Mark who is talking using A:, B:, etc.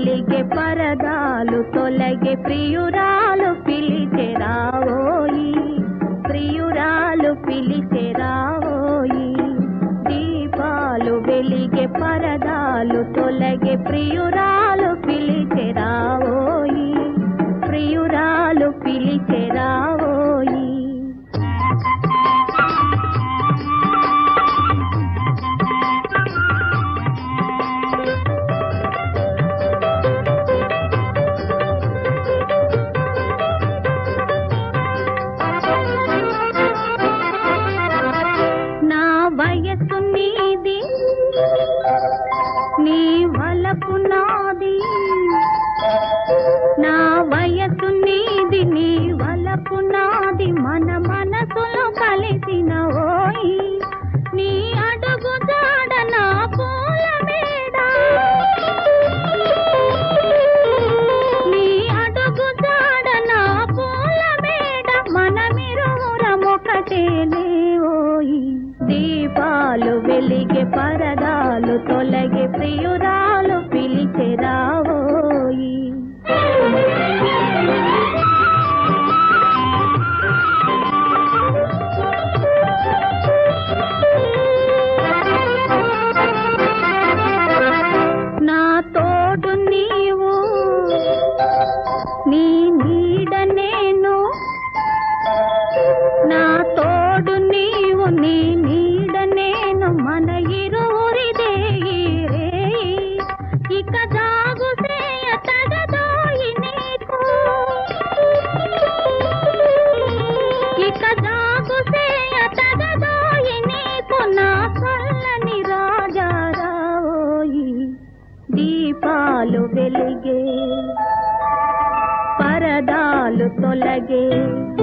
A: వెలిగే పరదాలు తొలగే ప్రియురాలు పిలిచే రావోయి ప్రియురాలు పిలిచే రావోయి దీపాలు వెలిగే పరదాలు తొలగే ప్రియురాలు పిలిచే రావోయి ప్రియురాలు పిలిచే రావోయి నా వయసు నీది నీ వలపు నాది నా వయసు నీది నీ వలపు నాది మన మనసులు కలిసిన ఓయి నీ అడుగు జాడ నా పూల మేడ నీ అడుగు జాడ నా పూల మేడ మనమిరువురమొకటేనే ఓయి దీపాలు వెలిగే పరదాలు తొలగే ప్రియురాలు పిలిచే రావోయి నా తోడు నీవు నీ నీడ నేను నా తోడు నీవు నీ నీడ నేను మన ఇరువురిదే ఈ రేయి. ఇక జాగు సేయ తగదోయి నీకు ఇక జాగు సేయ తగదోయి నీకు నా చల్లని రాజా రావోయి దీపాలు వెలిగే పరదాలు తొలగే